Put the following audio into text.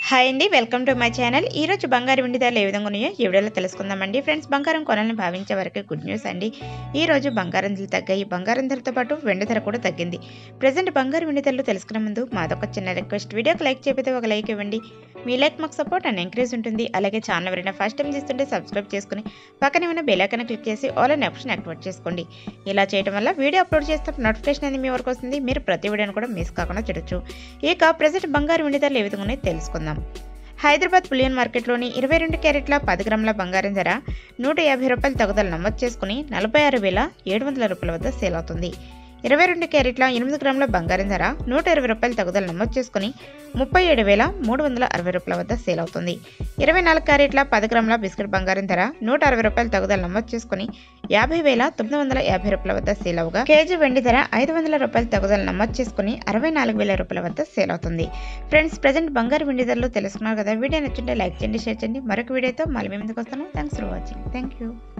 hi అండి welcome to my channel ఈ రోజు బంగారు వెండి ధరలు ఏ విధంగా ఉన్నాయో ఈ వీడియోలో తెలుసుకుందామండి ఫ్రెండ్స్ బంగారం కొనాలని భావించే వరకు గుడ్ న్యూస్ అండి ఈ రోజు బంగారం ధరలు తగ్గాయి బంగారం ధరతో పాటు వెండి ధర కూడా తగ్గింది ప్రజెంట్ బంగారు వెండి ధరలు తెలుసుకునే ముందు మాదొక చిన్న రిక్వెస్ట్ వీడియోకి లైక్ చేయకపోతే ఒక లైక్ ఇవ్వండి మీ లైక్ మాకు సపోర్ట్ అండ్ ఎంకరేజ్ ఉంటుంది అలాగే ఛానల్ ఎవరైనా ఫస్ట్ టైం చూస్తుంటే సబ్స్క్రైబ్ చేసుకుని పక్కనే ఉన్న బెల్ ఐకాన్ క్లిక్ చేసి ఆల్ అనే ఆప్షన్ యాక్టివేట్ చేసుకోండి ఇలా చేయడం వల్ల వీడియో అప్లోడ్ చేస్తే నోటిఫికేషన్ అనేది మీ వరకు వస్తుంది మీరు ప్రతి వీడియోని కూడా మిస్ కాకుండా చూడొచ్చు ఇక ప్రజెంట్ బంగారు వెండి ధరలు ఏ విధంగా ఉన్నాయో తెలుసుకుందాం హైదరాబాద్ బులియన్ మార్కెట్లోని ఇరవై రెండు క్యారెట్ల పది గ్రాముల బంగారం ధర నూట యాభై రూపాయల తగుదల నమోదు చేసుకుని నలభై ఆరు వేల ఏడు వందల రూపాయల వద్ద సేల్ అవుతుంది ఇరవై రెండు క్యారెట్ల ఎనిమిది గ్రాముల బంగారం ధర నూట ఇరవై రూపాయల తగుదల నమోదు చేసుకుని ముప్పై ఏడు వేల మూడు వందల అరవై రూపాయల వద్ద సేల్ అవుతుంది ఇరవై నాలుగు క్యారెట్ల పది గ్రాముల బిస్కెట్ బంగారం ధర నూట అరవై రూపాయల తగుదల నమోదు చేసుకుని యాభై వేల తొమ్మిది వందల యాభై రూపాయల వద్ద సేల్ అవగా కేజీ వెండి ధర ఐదు వందల రూపాయల తగుదల నమోదు చేసుకుని అరవై నాలుగు వేల రూపాయల వద్ద సేల్ అవుతుంది ఫ్రెండ్స్ ప్రజెంట్ బంగారు వెండి ధరలు తెలుసుకున్నారు కదా వీడియో నచ్చింటే లైక్ చేయండి షేర్ చేయండి మరొక వీడియోతో మళ్ళీ మీ ముందుకు వస్తాను thanks for watching thank you